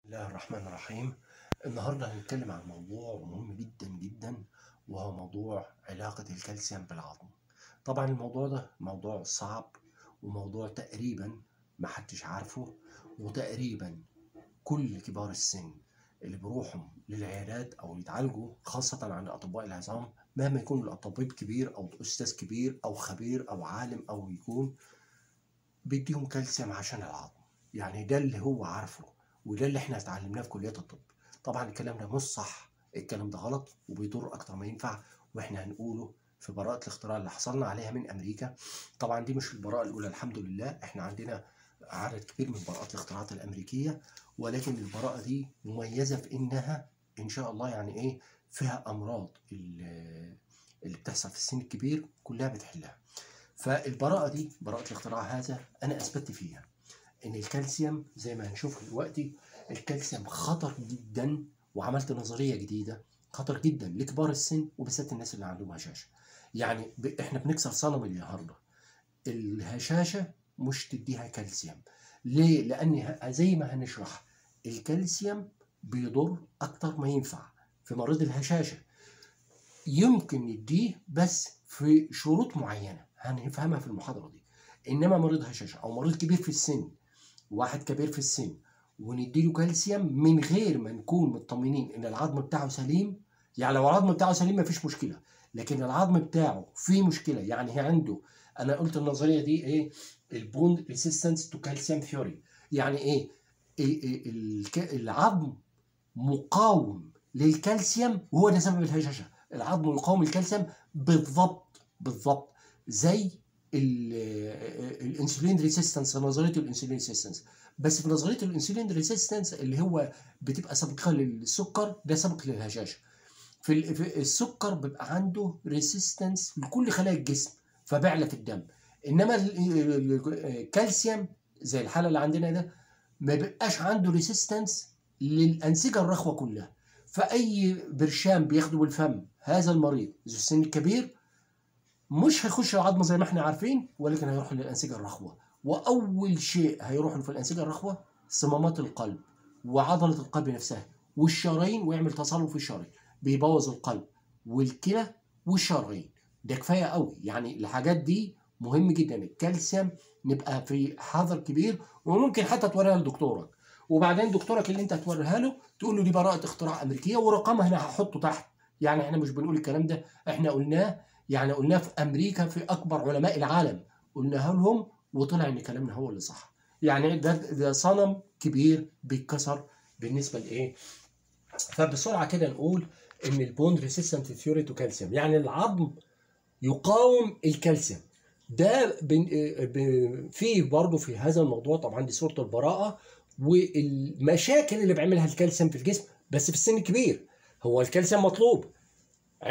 الله الرحمن الرحيم النهارده هنتكلم عن موضوع مهم جدا جدا وهو موضوع علاقة الكالسيوم بالعظم طبعا الموضوع ده موضوع صعب وموضوع تقريبا ما حدش عارفه وتقريبا كل كبار السن اللي بيروحوا للعيادات او يتعالجوا خاصة عند اطباء العظام مهما يكون الطبيب كبير او استاذ كبير او خبير او عالم او يكون بيديهم كالسيوم عشان العظم يعني ده اللي هو عارفه وده اللي احنا اتعلمناه في كليه الطب طبعا الكلام ده مش صح الكلام ده غلط وبيضر اكتر ما ينفع واحنا هنقوله في براءة الاختراع اللي حصلنا عليها من امريكا طبعا دي مش البراءة الاولى الحمد لله احنا عندنا عدد كبير من براءات الاختراعات الامريكيه ولكن البراءة دي مميزة في انها ان شاء الله يعني ايه فيها امراض اللي اللي بتحصل في السن الكبير كلها بتحلها فالبراءة دي براءة الاختراع هذا انا اثبتت فيها ان الكالسيوم زي ما هنشوف دلوقتي الكالسيوم خطر جدا وعملت نظريه جديده خطر جدا لكبار السن وبالذات الناس اللي عندهم هشاشه يعني ب... احنا بنكسر صنم النهارده الهشاشه مش تديها كالسيوم ليه لان ه- زي ما هنشرح الكالسيوم بيضر اكتر ما ينفع في مريض الهشاشه يمكن نديه بس في شروط معينه هنفهمها في المحاضره دي انما مريض هشاشه او مريض كبير في السن واحد كبير في السن ونديله كالسيوم من غير ما نكون مطمنين ان العظم بتاعه سليم يعني لو العظم بتاعه سليم مفيش مشكله لكن العظم بتاعه فيه مشكله يعني هي عنده انا قلت النظريه دي ايه البون ريسيستنس تو كالسيوم ثيوري يعني ايه, إيه, إيه الك- العظم مقاوم للكالسيوم وهو ده سبب الهشاشه العظم يقاوم الكالسيوم بالضبط بالضبط زي ال- الانسولين ريسيستنس نظريه الانسولين ريسيستنس بس في نظريه الانسولين ريسيستنس اللي هو بتبقى سابقه للسكر ده سابق للهشاشه في ال- في السكر بيبقى عنده ريسيستنس لكل خلايا الجسم فبيعلى في الدم انما ال- ال- الكالسيوم زي الحاله اللي عندنا ده ما بيبقاش عنده ريسيستنس للانسجه الرخوه كلها فاي برشام بياخده بالفم هذا المريض ذو السن الكبير مش هيخش العظمه زي ما احنا عارفين ولكن هيروح للانسجه الرخوه واول شيء هيروح له في الانسجه الرخوه صمامات القلب وعضله القلب نفسها والشرايين ويعمل تصلب في الشرايين بيبوظ القلب والكلى والشرايين ده كفايه قوي يعني الحاجات دي مهم جدا الكالسيوم نبقى في حذر كبير وممكن حتى توريها لدكتورك وبعدين دكتورك اللي انت هتوريها له تقول له دي براءه اختراع امريكيه ورقمها هنا هحطه تحت يعني احنا مش بنقول الكلام ده احنا قلناه يعني قلناه في امريكا في اكبر علماء العالم قلناها لهم وطلع ان كلامنا هو اللي صح يعني ده ده صنم كبير بيتكسر بالنسبه لايه فبسرعه كده نقول ان البون ريسيستنت ثيوري تو كالسيوم يعني العظم يقاوم الكالسيوم ده بن- ب- في برضه في هذا الموضوع طبعا دي صوره البراءه والمشاكل اللي بيعملها الكالسيوم في الجسم بس في السن الكبير هو الكالسيوم مطلوب 20%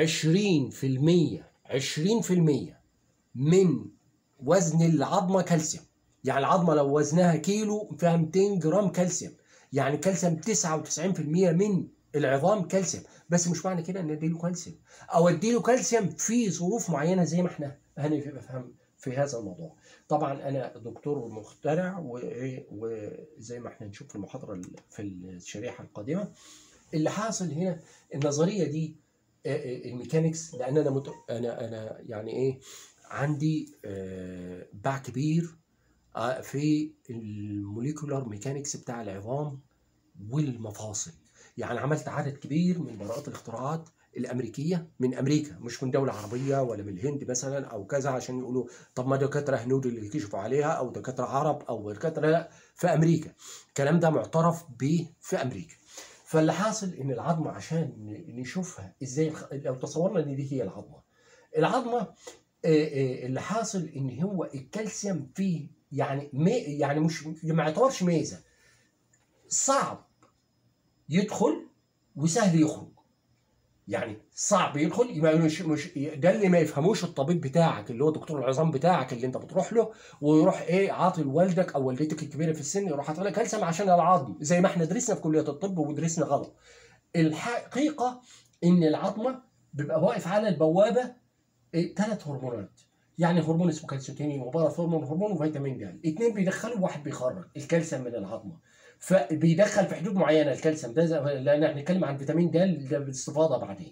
20% من وزن العظمه كالسيوم يعني العظمه لو وزنها كيلو فيها 200 جرام كالسيوم يعني كالسيوم 99% من العظام كالسيوم بس مش معنى كده ان اديله كالسيوم او اديله كالسيوم في ظروف معينه زي ما احنا هنفهم في هذا الموضوع طبعا انا دكتور مخترع وإيه وزي ما احنا نشوف في المحاضره ال- في الشريحه القادمه اللي حاصل هنا النظريه دي آه، آه، الميكانيكس لان انا مت... انا انا يعني ايه عندي آه، باع كبير آه، في الموليكولار ميكانيكس بتاع العظام والمفاصل يعني عملت عدد كبير من براءات الاختراعات الامريكيه من امريكا مش من دوله عربيه ولا من الهند مثلا او كذا عشان يقولوا طب ما دكاتره هنود اللي كشفوا عليها او دكاتره عرب او دكاتره لا في امريكا الكلام ده معترف به في امريكا فاللي حاصل ان العظمه عشان ن- نشوفها ازاي الخ- لو تصورنا ان دي هي العظمه العظمه آه، آه، اللي حاصل ان هو الكالسيوم فيه يعني مي يعني مش ما يعتبرش ميزه صعب يدخل وسهل يخرج يعني صعب يدخل يبقى مش مش ده اللي ما يفهموش الطبيب بتاعك اللي هو دكتور العظام بتاعك اللي انت بتروح له ويروح ايه عاطي لوالدك او والدتك الكبيره في السن يروح عاطي لك كالسيوم عشان العظم زي ما احنا درسنا في كليه الطب ودرسنا غلط الحقيقه ان العظمه بيبقى واقف على البوابه ثلاث هرمونات يعني هرمون اسمه كالسيوتينين وباراثورمون هرمون وفيتامين د اثنين بيدخلوا وواحد بيخرج الكالسيوم من العظمه فبيدخل في حدود معينه الكالسيوم ده زي- لان احنا بنتكلم عن فيتامين د ده باستفاضه بعدين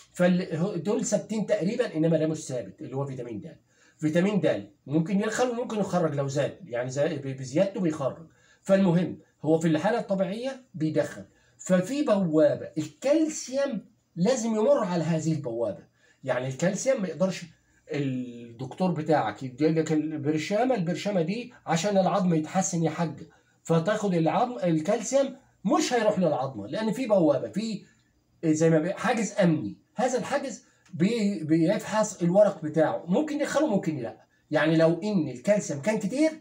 فدول ثابتين تقريبا انما ده مش ثابت اللي هو فيتامين د فيتامين د ممكن يدخل وممكن يخرج لو زاد يعني زي بزيادته بيخرج فالمهم هو في الحاله الطبيعيه بيدخل ففي بوابه الكالسيوم لازم يمر على هذه البوابه يعني الكالسيوم ما يقدرش الدكتور بتاعك يديلك البرشامه البرشامه دي عشان العظم يتحسن يا حاج فتاخد العظم الكالسيوم مش هيروح للعظمه لان في بوابه في زي ما بي- حاجز امني هذا الحاجز بي بيفحص الورق بتاعه ممكن يدخله ممكن لا يعني لو ان الكالسيوم كان كتير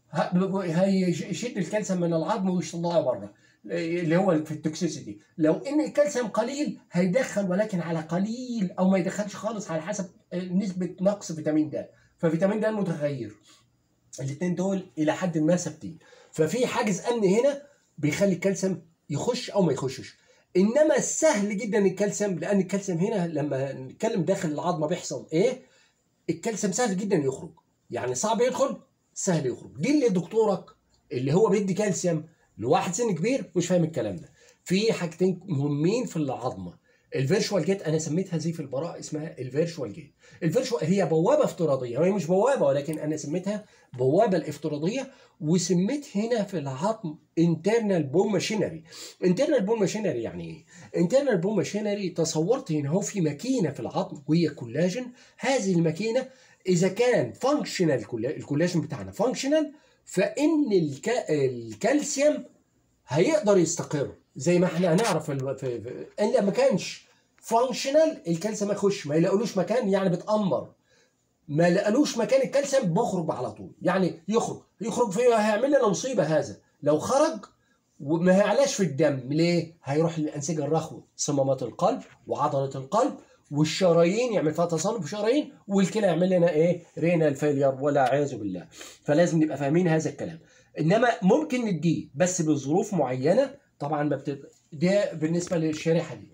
ه- هيشد الكالسيوم من العظم ويطلعه بره اللي هو في التوكسيسيتي لو ان الكالسيوم قليل هيدخل ولكن على قليل او ما يدخلش خالص على حسب نسبه نقص فيتامين د ففيتامين د متغير الاثنين دول الى حد ما ثابتين ففي حاجز امن هنا بيخلي الكالسيوم يخش او ما يخشش انما سهل جدا الكالسيوم لان الكالسيوم هنا لما نتكلم داخل العظمه بيحصل ايه الكالسيوم سهل جدا يخرج يعني صعب يدخل سهل يخرج دي اللي دكتورك اللي هو بيدي كالسيوم لواحد سن كبير مش فاهم الكلام ده في حاجتين مهمين في العظمه الفيرشوال جيت انا سميتها زي في البراءه اسمها الفيرشوال جيت الفيرشوال هي بوابه افتراضيه هي مش بوابه ولكن انا سميتها بوابه الافتراضيه وسميت هنا في العظم انترنال بون ماشينري انترنال بون ماشينري يعني ايه انترنال بون ماشينري تصورت هنا هو في ماكينه في العظم وهي كولاجين هذه الماكينه اذا كان فانكشنال الكولاجين بتاعنا فانكشنال فان الك... الكالسيوم هيقدر يستقر زي ما احنا هنعرف في, الو... في... في... ان ما كانش فانكشنال الكالسيوم يخش ما يلاقولوش مكان يعني بتأمر ما لقالوش مكان الكالسيوم بيخرج على طول يعني يخرج يخرج فيه هيعمل لنا مصيبه هذا لو خرج وما هيعلاش في الدم ليه؟ هيروح للانسجه الرخوه صمامات القلب وعضله القلب والشرايين يعمل فيها تصلب شرايين والكلى يعمل لنا ايه؟ رينال فيلير ولا عياذ بالله فلازم نبقى فاهمين هذا الكلام انما ممكن نديه بس بظروف معينه طبعا ما بتبقى ده بالنسبه للشريحه دي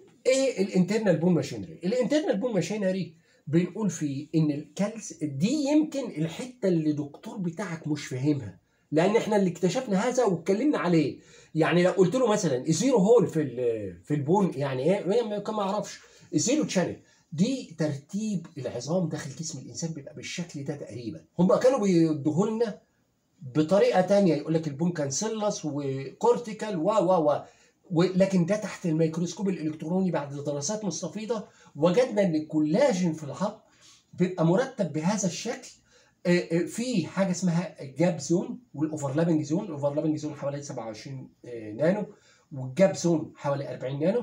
ايه الانترنال بون ماشينري الانترنال بون ماشينري بنقول فيه ان الكالس دي يمكن الحته اللي الدكتور بتاعك مش فاهمها لان احنا اللي اكتشفنا هذا واتكلمنا عليه يعني لو قلت له مثلا الزيرو هول في ال- في البون يعني ايه كان ما اعرفش الزيرو تشانل دي ترتيب العظام داخل جسم الانسان بيبقى بالشكل ده تقريبا هم كانوا بيدوه لنا بطريقه تانية يقول لك البون كانسيلس وكورتيكال و و و ولكن ده تحت الميكروسكوب الالكتروني بعد دراسات مستفيضه وجدنا ان الكولاجين في العظم بيبقى مرتب بهذا الشكل آه، آه، في حاجه اسمها جاب زون والاوفرلابنج زون الاوفرلابنج زون حوالي 27 آه، نانو والجاب زون حوالي 40 نانو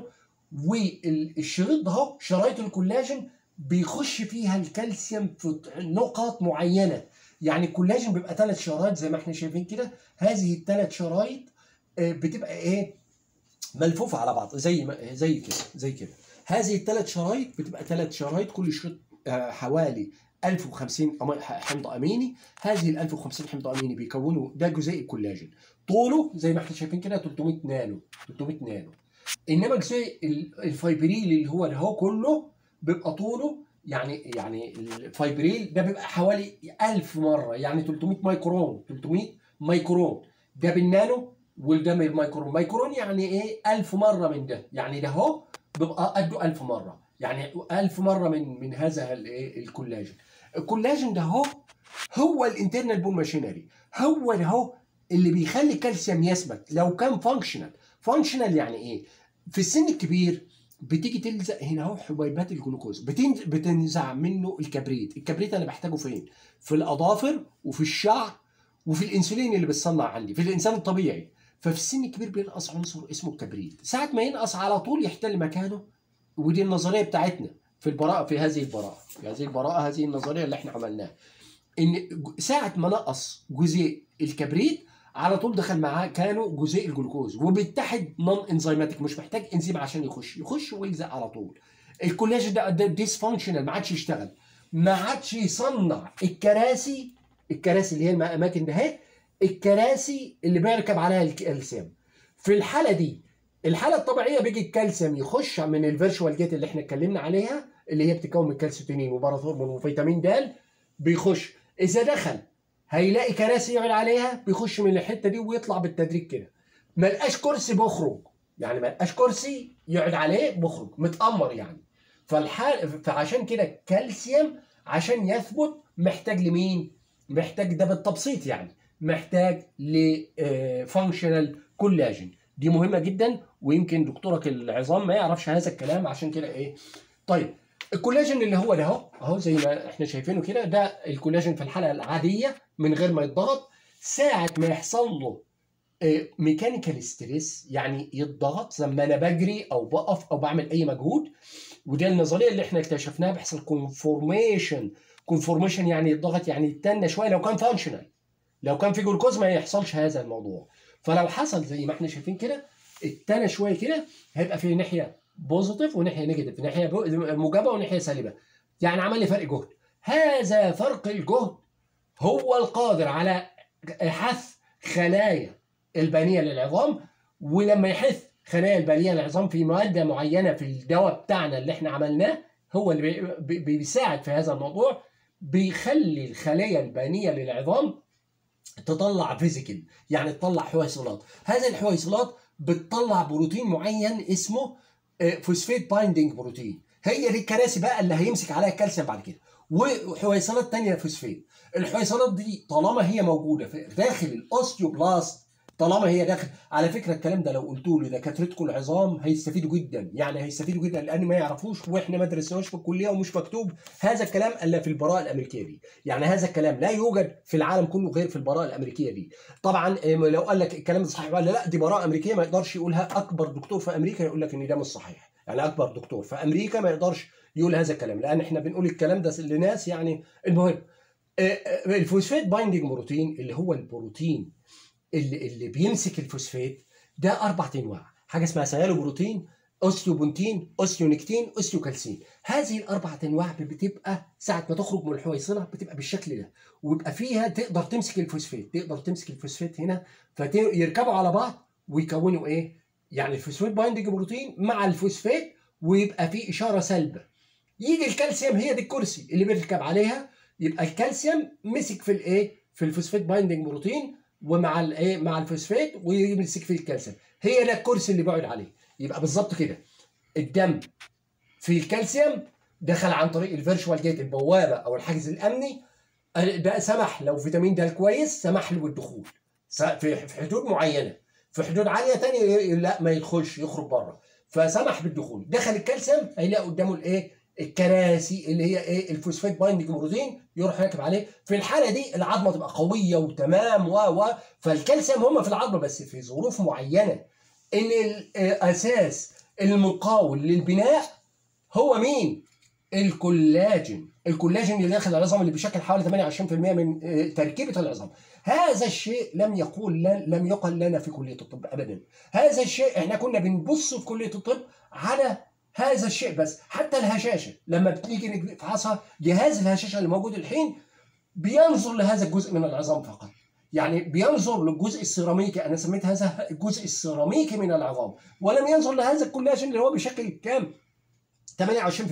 والشريط ده اهو شرايط الكولاجين بيخش فيها الكالسيوم في نقاط معينه يعني الكولاجين بيبقى ثلاث شرايط زي ما احنا شايفين كده هذه الثلاث شرايط آه، بتبقى ايه ملفوفه على بعض زي ما زي كده زي كده هذه الثلاث شرايط بتبقى ثلاث شرايط كل شريط آه، حوالي 1050 أم- حمض اميني هذه ال 1050 حمض اميني بيكونوا ده جزيء الكولاجين طوله زي ما احنا شايفين كده 300 نانو 300 نانو انما جزيء ال- الفايبريل اللي هو اللي هو كله بيبقى طوله يعني يعني الفايبريل ده بيبقى حوالي 1000 مره يعني 300 مايكرون 300 مايكرون ده بالنانو وده من المايكرون مايكرون يعني ايه 1000 مره من ده يعني ده اهو بيبقى قده 1000 مره يعني 1000 مره من من هذا الايه الكولاجين الكولاجين ده اهو هو الانترنال بون ماشينري هو ده اهو اللي بيخلي الكالسيوم يثبت لو كان فانكشنال فانكشنال يعني ايه في السن الكبير بتيجي تلزق هنا اهو حبيبات الجلوكوز بتن- بتنزع منه الكبريت الكبريت انا بحتاجه فين في الاظافر وفي الشعر وفي الانسولين اللي بتصنع عندي في الانسان الطبيعي ففي السن الكبير بينقص عنصر اسمه الكبريت ساعة ما ينقص على طول يحتل مكانه ودي النظرية بتاعتنا في البراءة في هذه البراءة في هذه البراءة هذه النظرية اللي احنا عملناها ان ج- ساعة ما نقص جزيء الكبريت على طول دخل معاه كانوا جزيء الجلوكوز وبيتحد نون انزيماتيك مش محتاج انزيم عشان يخش يخش ويلزق على طول الكولاجين ده ديس فانكشنال ما عادش يشتغل ما عادش يصنع الكراسي الكراسي اللي هي الاماكن ده اهي الكراسي اللي بيركب عليها الكالسيوم في الحاله دي الحاله الطبيعيه بيجي الكالسيوم يخش من الفيرشوال جيت اللي احنا اتكلمنا عليها اللي هي بتتكون من كالسيتونين وباراثورمون وفيتامين د بيخش اذا دخل هيلاقي كراسي يقعد عليها بيخش من الحته دي ويطلع بالتدريج كده ما لقاش كرسي بخرج يعني ما لقاش كرسي يقعد عليه بخرج متأمر يعني فالحال فعشان كده الكالسيوم عشان يثبت محتاج لمين؟ محتاج ده بالتبسيط يعني محتاج لفانكشنال كولاجين دي مهمه جدا ويمكن دكتورك العظام ما يعرفش هذا الكلام عشان كده ايه طيب الكولاجين اللي هو ده اهو اهو زي ما احنا شايفينه كده ده الكولاجين في الحلقه العاديه من غير ما يتضغط ساعه ما يحصل له ميكانيكال ستريس يعني يتضغط لما انا بجري او بقف او بعمل اي مجهود وده النظريه اللي احنا اكتشفناها بيحصل كونفورميشن كونفورميشن يعني يتضغط يعني يتنى شويه لو كان فانكشنال لو كان في جلوكوز ما يحصلش هذا الموضوع فلو حصل زي ما احنا شايفين كده اتنى شويه كده هيبقى في ناحيه بوزيتيف وناحيه نيجاتيف ناحيه موجبه وناحيه سالبه يعني عمل لي فرق جهد هذا فرق الجهد هو القادر على حث خلايا البانيه للعظام ولما يحث خلايا البانيه للعظام في ماده معينه في الدواء بتاعنا اللي احنا عملناه هو اللي بيساعد في هذا الموضوع بيخلي الخلايا البانيه للعظام تطلع فيزيكال يعني تطلع حويصلات هذه الحويصلات بتطلع بروتين معين اسمه فوسفيت بايندينج بروتين هي دي الكراسي بقى اللي هيمسك عليها الكالسيوم بعد كده وحويصلات تانية فوسفيت الحويصلات دي طالما هي موجوده في داخل الاوستيوبلاست طالما هي داخل على فكره الكلام ده لو قلتوا لدكاترتكم العظام هيستفيدوا جدا يعني هيستفيدوا جدا لان ما يعرفوش واحنا ما درسناهوش في الكليه ومش مكتوب هذا الكلام الا في البراءه الامريكيه دي يعني هذا الكلام لا يوجد في العالم كله غير في البراءه الامريكيه دي طبعا لو قال لك الكلام ده صحيح ولا لا دي براءه امريكيه ما يقدرش يقولها اكبر دكتور في امريكا يقول لك ان ده مش صحيح يعني اكبر دكتور في امريكا ما يقدرش يقول هذا الكلام لان احنا بنقول الكلام ده لناس يعني المهم الفوسفات بايندينج بروتين اللي هو البروتين اللي اللي بيمسك الفوسفات ده اربع انواع حاجه اسمها سيالو بروتين اوستيوبونتين اوستيونكتين اوستيوكالسين هذه الاربع انواع بتبقى ساعه ما تخرج من الحويصله بتبقى بالشكل ده ويبقى فيها تقدر تمسك الفوسفات تقدر تمسك الفوسفات هنا فيركبوا على بعض ويكونوا ايه يعني الفوسفات بايندنج بروتين مع الفوسفات ويبقى في اشاره سلبه يجي الكالسيوم هي دي الكرسي اللي بيركب عليها يبقى الكالسيوم مسك في الايه في الفوسفات بايندنج بروتين ومع الايه مع الفوسفات ويمسك في الكالسيوم هي ده الكرسي اللي بقعد عليه يبقى بالظبط كده الدم في الكالسيوم دخل عن طريق الفيرشوال جيت البوابه او الحاجز الامني بقى سمح لو فيتامين د كويس سمح له بالدخول في حدود معينه في حدود عاليه تانية لا ما يدخلش يخرج بره فسمح بالدخول دخل الكالسيوم هيلاقي قدامه الايه الكراسي اللي هي ايه الفوسفات بايندنج بروتين يروح راكب عليه في الحاله دي العظمه تبقى قويه وتمام و و فالكالسيوم هم في العظمه بس في ظروف معينه ان الاساس المقاول للبناء هو مين الكولاجين الكولاجين اللي داخل العظام اللي بيشكل حوالي 28% من تركيبه العظام هذا الشيء لم يقول لم يقل لنا في كليه الطب ابدا هذا الشيء احنا كنا بنبص في كليه الطب على هذا الشيء بس حتى الهشاشه لما بتيجي نفحصها جهاز الهشاشه اللي موجود الحين بينظر لهذا الجزء من العظام فقط يعني بينظر للجزء السيراميكي انا سميت هذا الجزء السيراميكي من العظام ولم ينظر لهذا الكولاجين اللي هو بيشكل كام 28%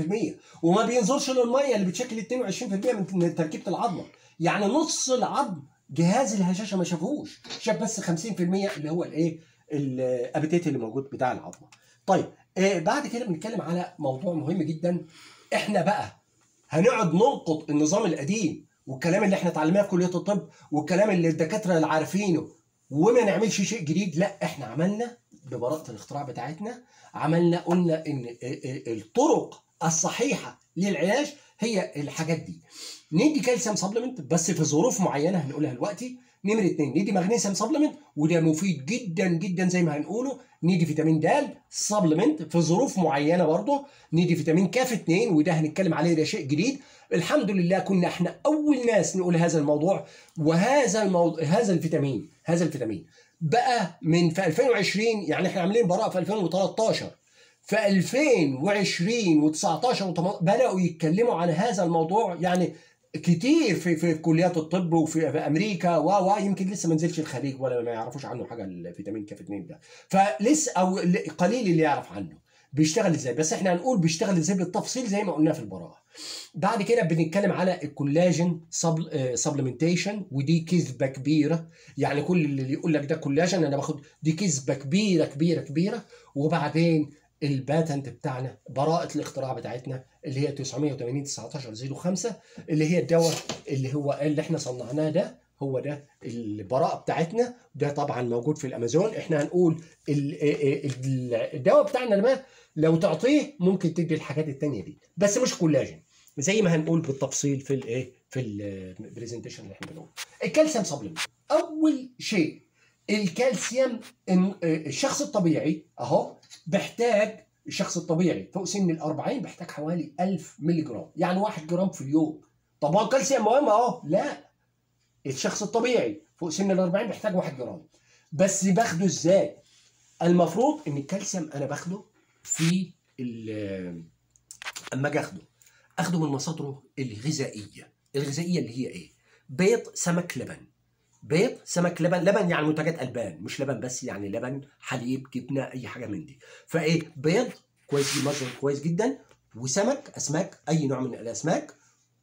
وما بينظرش للميه اللي بتشكل 22% من تركيبه العظمه يعني نص العظم جهاز الهشاشه ما شافهوش شاف بس 50% اللي هو الايه الابيتيت اللي موجود بتاع العظمه طيب آه بعد كده بنتكلم على موضوع مهم جدا احنا بقى هنقعد ننقض النظام القديم والكلام اللي احنا اتعلمناه في كليه الطب والكلام اللي الدكاتره اللي عارفينه وما نعملش شيء جديد لا احنا عملنا ببراءه الاختراع بتاعتنا عملنا قلنا ان الطرق الصحيحه للعلاج هي الحاجات دي ندي كالسيوم سبلمنت بس في ظروف معينه هنقولها دلوقتي نمرة اتنين ندي مغنيسيوم سبلمنت وده مفيد جدا جدا زي ما هنقوله ندي فيتامين د سبلمنت في ظروف معينه برضه ندي فيتامين كاف 2 وده هنتكلم عليه ده شيء جديد الحمد لله كنا احنا اول ناس نقول هذا الموضوع وهذا الموضوع هذا الفيتامين هذا الفيتامين بقى من في 2020 يعني احنا عاملين براءه في 2013 في 2020 و19 بداوا يتكلموا عن هذا الموضوع يعني كتير في في كليات الطب وفي في امريكا و و يمكن لسه ما نزلش الخليج ولا ما يعرفوش عنه حاجه الفيتامين كاف 2 ده فلسه او قليل اللي يعرف عنه بيشتغل ازاي بس احنا هنقول بيشتغل ازاي بالتفصيل زي ما قلنا في البراءه بعد كده بنتكلم على الكولاجين سبلمنتيشن ودي كذبه كبيره يعني كل اللي يقول لك ده كولاجين انا باخد دي كذبه كبيره كبيره كبيره وبعدين الباتنت بتاعنا براءة الاختراع بتاعتنا اللي هي 980 19 05 اللي هي الدواء اللي هو اللي احنا صنعناه ده هو ده البراءة بتاعتنا ده طبعا موجود في الامازون احنا هنقول ال- ال- الدواء بتاعنا ده لو تعطيه ممكن تدي الحاجات التانية دي بس مش كولاجين زي ما هنقول بالتفصيل في الايه في البرزنتيشن اللي احنا بنقوله الكالسيوم سبلمنت اول شيء الكالسيوم إن- الشخص الطبيعي اهو بيحتاج الشخص الطبيعي فوق سن ال 40 بيحتاج حوالي 1000 مللي جرام يعني 1 جرام في اليوم طب هو الكالسيوم مهم اهو لا الشخص الطبيعي فوق سن ال 40 بيحتاج 1 جرام بس باخده ازاي؟ المفروض ان الكالسيوم انا باخده في ال- اما اجي اخده اخده من مصادره الغذائيه الغذائيه اللي هي ايه؟ بيض سمك لبن بيض سمك لبن لبن يعني منتجات البان مش لبن بس يعني لبن حليب جبنه اي حاجه من دي فايه بيض كويس مصدر كويس جدا وسمك اسماك اي نوع من الاسماك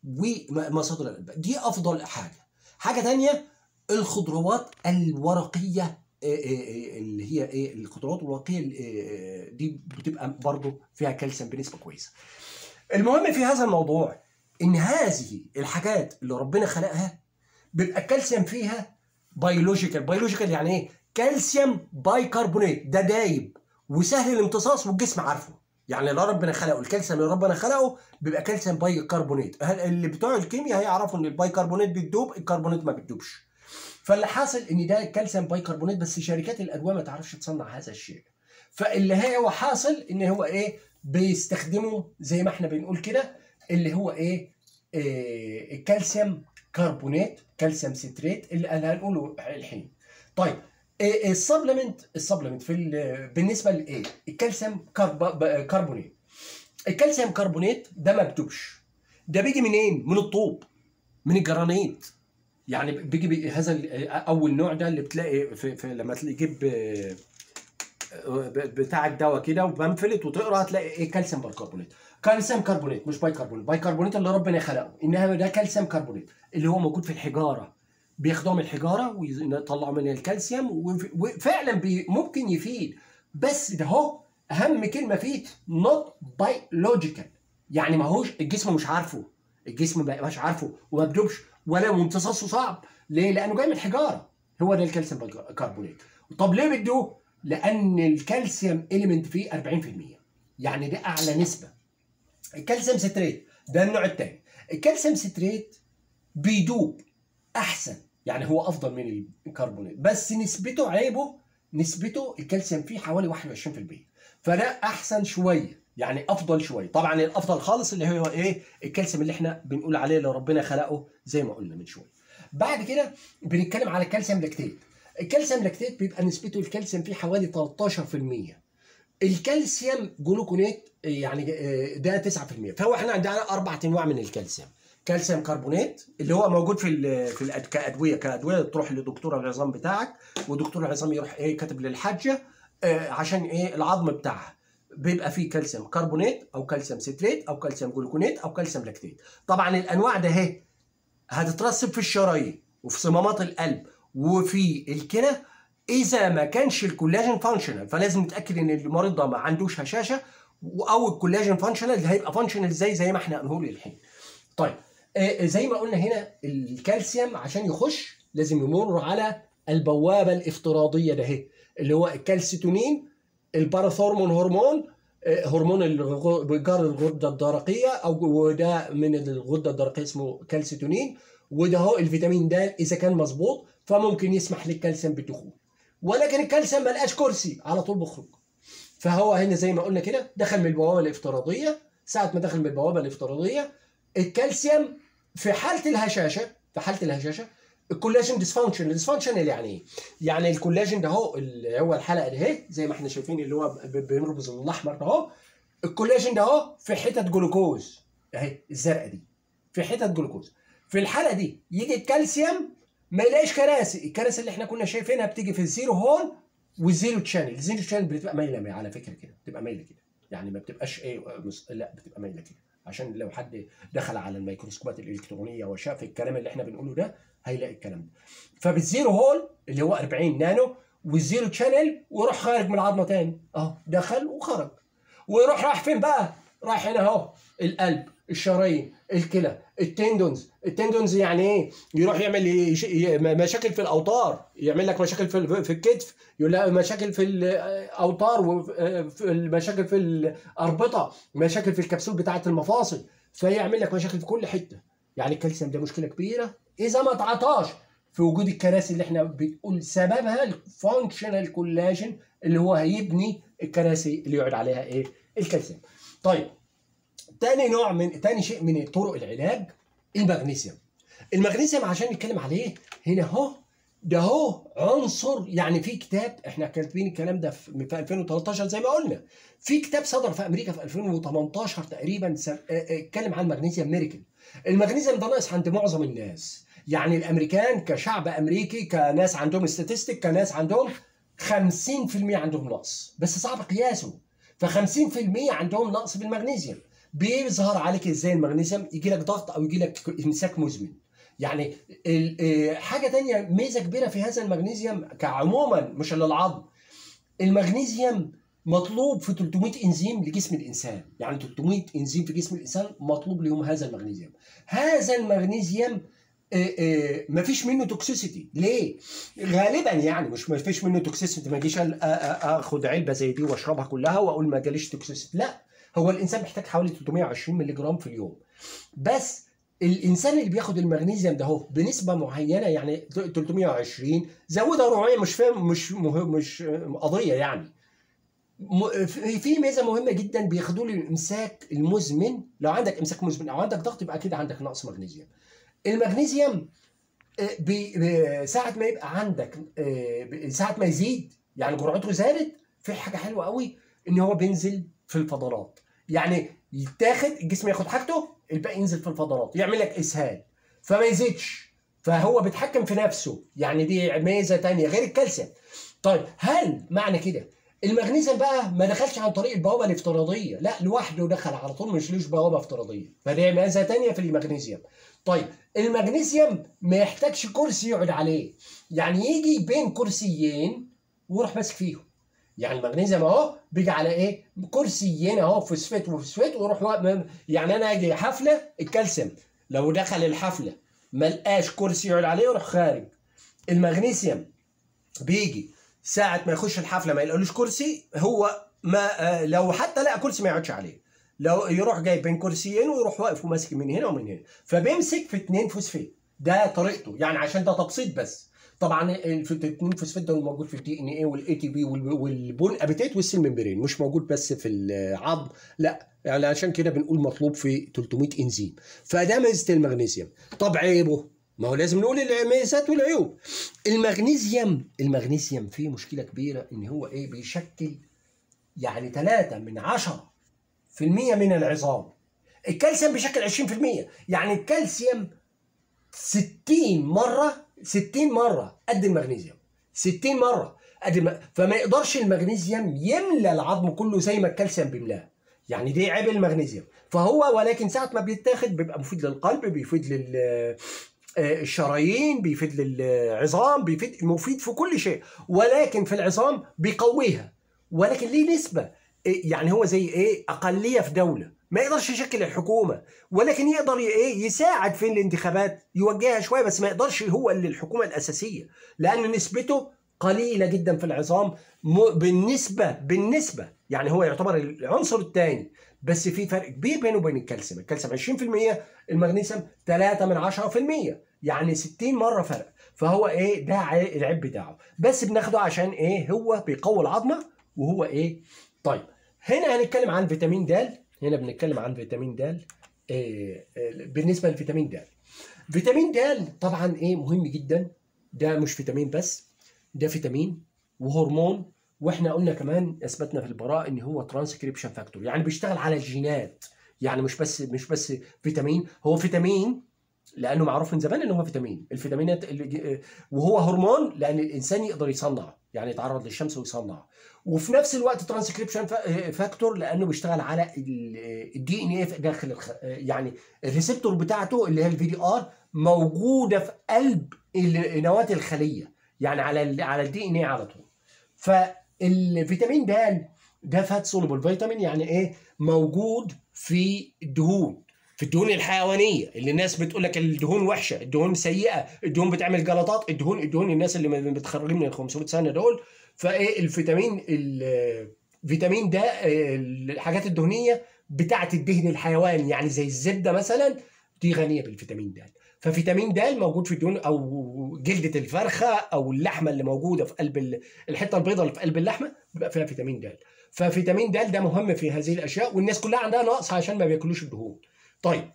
ومصادر الالبان دي افضل حاجه حاجه تانية الخضروات الورقيه آه، آه، آه، اللي هي ايه الخضروات الورقيه آه، دي بتبقى برضو فيها كالسيوم بنسبه كويسه المهم في هذا الموضوع ان هذه الحاجات اللي ربنا خلقها بيبقى الكالسيوم فيها بيولوجيكال بيولوجيكال يعني ايه كالسيوم بايكربونات ده دايب وسهل الامتصاص والجسم عارفه يعني اللي ربنا خلقه الكالسيوم اللي ربنا خلقه بيبقى كالسيوم بايكربونات هل- اللي بتوع الكيمياء هيعرفوا ان البايكربونات بتدوب الكربونات ما بتدوبش فاللي حاصل ان ده كالسيوم بايكربونات بس شركات الادويه ما تعرفش تصنع هذا الشيء فاللي هي هو حاصل ان هو ايه بيستخدموا زي ما احنا بنقول كده اللي هو ايه, إيه الكالسيوم كربونات كالسيوم ستريت اللي اللي هنقوله الحين طيب إيه السبلمنت السبلمنت في ال- بالنسبه لايه الكالسيوم كرب ب- كربونات الكالسيوم كربونات ده ما بتوبش ده بيجي منين من الطوب من الجرانيت يعني بيجي بي- هذا ال- اول نوع ده اللي بتلاقي في, في لما تجيب آه، آه، بتاع الدواء كده وبنفلت وتقرا هتلاقي ايه كالسيوم بيكربونات كالسيوم كربونات مش بايكربونات بايكربونات اللي ربنا خلقه انما ده كالسيوم كربونات اللي هو موجود في الحجاره بياخدوها من الحجاره ويطلعوا منها الكالسيوم وف- وفعلا بي ممكن يفيد بس ده هو اهم كلمه فيه نوت biological يعني ما هوش الجسم مش عارفه الجسم ما مش عارفه وما بدوبش ولا وامتصاصه صعب ليه؟ لانه جاي من الحجاره هو ده الكالسيوم كربونات طب ليه بدوه؟ لان الكالسيوم اليمنت فيه 40% يعني ده اعلى نسبه الكالسيوم ستريت ده النوع الثاني الكالسيوم ستريت بيدوب احسن يعني هو افضل من الكربونات بس نسبته عيبه نسبته الكالسيوم فيه حوالي 21% فده احسن شويه يعني افضل شويه طبعا الافضل خالص اللي هو ايه الكالسيوم اللي احنا بنقول عليه اللي ربنا خلقه زي ما قلنا من شويه بعد كده بنتكلم على الكالسيوم لاكتيت الكالسيوم لاكتيت بيبقى نسبته الكالسيوم فيه حوالي 13% الكالسيوم جلوكونات يعني آه، ده 9% فهو احنا عندنا اربع انواع من الكالسيوم كالسيوم كربونات اللي هو موجود في ال في الأد- كادويه كادويه تروح لدكتور العظام بتاعك ودكتور العظام يروح ايه كاتب للحاجه آه، عشان ايه العظم بتاعها بيبقى فيه كالسيوم كربونات او كالسيوم ستريت او كالسيوم جلوكونات او كالسيوم لاكتيت طبعا الانواع ده اهي هتترسب في الشرايين وفي صمامات القلب وفي الكلى اذا ما كانش الكولاجين فانكشنال فلازم نتاكد ان المريض ده ما عندوش هشاشه او الكولاجين فانكشنال اللي هيبقى فانكشنال ازاي زي ما احنا هنقول الحين طيب آه، زي ما قلنا هنا الكالسيوم عشان يخش لازم يمر على البوابه الافتراضيه ده اهي اللي هو الكالسيتونين الباراثورمون هرمون آه، هرمون الغ- جار الغده الدرقيه او وده من الغده الدرقيه اسمه كالسيتونين وده هو الفيتامين د اذا كان مظبوط فممكن يسمح للكالسيوم بالدخول ولكن الكالسيوم ما لقاش كرسي على طول بيخرج فهو هنا زي ما قلنا كده دخل من البوابه الافتراضيه ساعه ما دخل من البوابه الافتراضيه الكالسيوم في حاله الهشاشه في حاله الهشاشه الكولاجين ديسفانكشن ديسفانكشن يعني ايه؟ يعني الكولاجين ده اهو اللي هو الحلقه ده اهي زي ما احنا شايفين اللي هو ب- بيرمز الاحمر ده اهو الكولاجين ده اهو في حتت جلوكوز اهي الزرقاء دي في حتت جلوكوز في الحلقه دي يجي الكالسيوم ما يلاقيش كراسي الكراسي اللي احنا كنا شايفينها بتيجي في الزيرو هون والزيرو تشانل الزيرو تشانل بتبقى مايله على فكره كده بتبقى مايله كده يعني ما بتبقاش ايه مس- لا بتبقى مايله كده عشان لو حد دخل على الميكروسكوبات الالكترونيه وشاف الكلام اللي احنا بنقوله ده هيلاقي الكلام ده فبالزيرو هول اللي هو 40 نانو والزيرو تشانل ويروح خارج من العظمه تاني اهو دخل وخرج ويروح راح فين بقى؟ راح هنا اهو القلب الشرايين الكلى التندونز التندونز يعني ايه يروح يعمل يش- ي- مشاكل في الاوتار يعمل لك مشاكل في في الكتف يقول لك مشاكل في الاوتار وفي المشاكل في الاربطه مشاكل في الكبسول بتاعه المفاصل فيعمل لك مشاكل في كل حته يعني الكالسيوم ده مشكله كبيره اذا ما اتعطاش في وجود الكراسي اللي احنا بنقول سببها الفانكشنال كولاجين اللي هو هيبني الكراسي اللي يقعد عليها ايه الكالسيوم طيب تاني نوع من تاني شيء من طرق العلاج المغنيسيوم المغنيسيوم عشان نتكلم عليه هنا اهو ده هو عنصر يعني في كتاب احنا كاتبين الكلام ده في في 2013 زي ما قلنا في كتاب صدر في امريكا في 2018 تقريبا س- اه اه اتكلم عن المغنيسيوم ميريكل المغنيسيوم ده ناقص عند معظم الناس يعني الامريكان كشعب امريكي كناس عندهم استاتستيك كناس عندهم 50% عندهم نقص بس صعب قياسه ف 50% عندهم نقص في المغنيسيوم بيظهر عليك ازاي المغنيسيوم يجي لك ضغط او يجي لك امساك مزمن يعني ال- آه، حاجه تانية ميزه كبيره في هذا المغنيسيوم كعموما مش للعظم المغنيسيوم مطلوب في 300 انزيم لجسم الانسان يعني 300 انزيم في جسم الانسان مطلوب لهم هذا المغنيسيوم هذا المغنيسيوم آه، آه، مفيش منه توكسيسيتي ليه غالبا يعني مش مفيش منه توكسيسيتي ما اجيش أل- آ- آ- اخد علبه زي دي واشربها كلها واقول ما جاليش توكسيسيتي لا هو الانسان محتاج حوالي 320 مللي جرام في اليوم بس الانسان اللي بياخد المغنيسيوم ده هو بنسبه معينه يعني 320 زودها 400 مش فاهم مش مهم مش قضيه يعني م- في في ميزه مهمه جدا بياخدوا لي الامساك المزمن لو عندك امساك مزمن او عندك ضغط يبقى كده عندك نقص مغنيسيوم المغنيسيوم آه، بي- بي- ساعة ما يبقى عندك آه، ب- ساعة ما يزيد يعني جرعته زادت في حاجة حلوة قوي ان هو بينزل في الفضلات يعني يتاخد الجسم ياخد حاجته الباقي ينزل في الفضلات يعمل لك اسهال فما يزيدش فهو بيتحكم في نفسه يعني دي ميزة تانية غير الكالسيوم طيب هل معنى كده المغنيسيوم بقى ما دخلش عن طريق البوابة الافتراضية لا لوحده دخل على طول مش لوش بوابة افتراضية فدي ميزة تانية في المغنيسيوم طيب المغنيسيوم ما يحتاجش كرسي يقعد عليه يعني يجي بين كرسيين ويروح ماسك فيهم يعني المغنيسيوم اهو بيجي على ايه كرسيين اهو فوسفات وفوسفات ويروح وا- م- يعني انا اجي حفله الكالسيوم لو دخل الحفله ما لقاش كرسي يقعد عليه يروح خارج المغنيسيوم بيجي ساعة ما يخش الحفلة ما يلاقولوش كرسي هو ما آه، لو حتى لقى كرسي ما يقعدش عليه لو يروح جايب بين كرسيين ويروح واقف وماسك من هنا ومن هنا فبيمسك في اتنين فوسفات ده طريقته يعني عشان ده تبسيط بس طبعا ال- في الاتنين فوسفات ده موجود في الدي ان اي والاي تي بي والبون ابيتيت والسيل ممبرين مش موجود بس في العظم لا يعني عشان كده بنقول مطلوب في 300 انزيم فده ميزه المغنيسيوم طب عيبه ما هو لازم نقول الميزات والعيوب المغنيسيوم المغنيسيوم فيه مشكله كبيره ان هو ايه بيشكل يعني 3 من 10 في المية من العظام الكالسيوم بيشكل 20% يعني الكالسيوم 60 مرة 60 مرة قد المغنيسيوم 60 مرة قد الم... فما يقدرش المغنيسيوم يملى العظم كله زي ما الكالسيوم بيملاه يعني دي عيب المغنيسيوم فهو ولكن ساعة ما بيتاخد بيبقى مفيد للقلب بيفيد لل آه، الشرايين بيفيد للعظام بيفيد مفيد في كل شيء ولكن في العظام بيقويها ولكن ليه نسبة إيه، يعني هو زي ايه اقليه في دوله ما يقدرش يشكل الحكومه ولكن يقدر ي- ايه يساعد في الانتخابات يوجهها شويه بس ما يقدرش هو اللي الحكومه الاساسيه لان نسبته قليله جدا في العظام م- بالنسبه بالنسبه يعني هو يعتبر العنصر الثاني بس في فرق كبير بينه وبين الكالسيوم الكالسيوم 20% المغنيسيوم 3 من 10% يعني 60 مره فرق فهو ايه ده ع- العيب بتاعه بس بناخده عشان ايه هو بيقوي العظمه وهو ايه طيب هنا هنتكلم عن فيتامين د هنا بنتكلم عن فيتامين د إيه إيه، بالنسبه لفيتامين د فيتامين د طبعا ايه مهم جدا ده مش فيتامين بس ده فيتامين وهرمون واحنا قلنا كمان اثبتنا في البراءه ان هو ترانسكريبشن فاكتور يعني بيشتغل على الجينات يعني مش بس مش بس فيتامين هو فيتامين لانه معروف من زمان ان هو فيتامين الفيتامينات اللي ج- وهو هرمون لان الانسان يقدر يصنع يعني يتعرض للشمس ويصنع وفي نفس الوقت ترانسكريبشن فاكتور لانه بيشتغل على الدي ان ايه داخل الخ... يعني الريسبتور بتاعته اللي هي الفي دي ار موجوده في قلب ال- نواه الخليه يعني على ال على الدي ان ايه على طول فالفيتامين د ده فات سولوبل فيتامين يعني ايه موجود في الدهون في الدهون الحيوانيه اللي الناس بتقول لك الدهون وحشه الدهون سيئه الدهون بتعمل جلطات الدهون الدهون الناس اللي متخرجين من ال 500 سنه دول فايه الفيتامين الفيتامين ده آه، الحاجات الدهنيه بتاعه الدهن الحيواني يعني زي الزبده مثلا دي غنيه بالفيتامين د ففيتامين د موجود في الدهون او جلده الفرخه او اللحمه اللي موجوده في قلب ال- الحته البيضاء اللي في قلب اللحمه بيبقى فيها فيتامين د ففيتامين د ده مهم في هذه الاشياء والناس كلها عندها نقص عشان ما بياكلوش الدهون طيب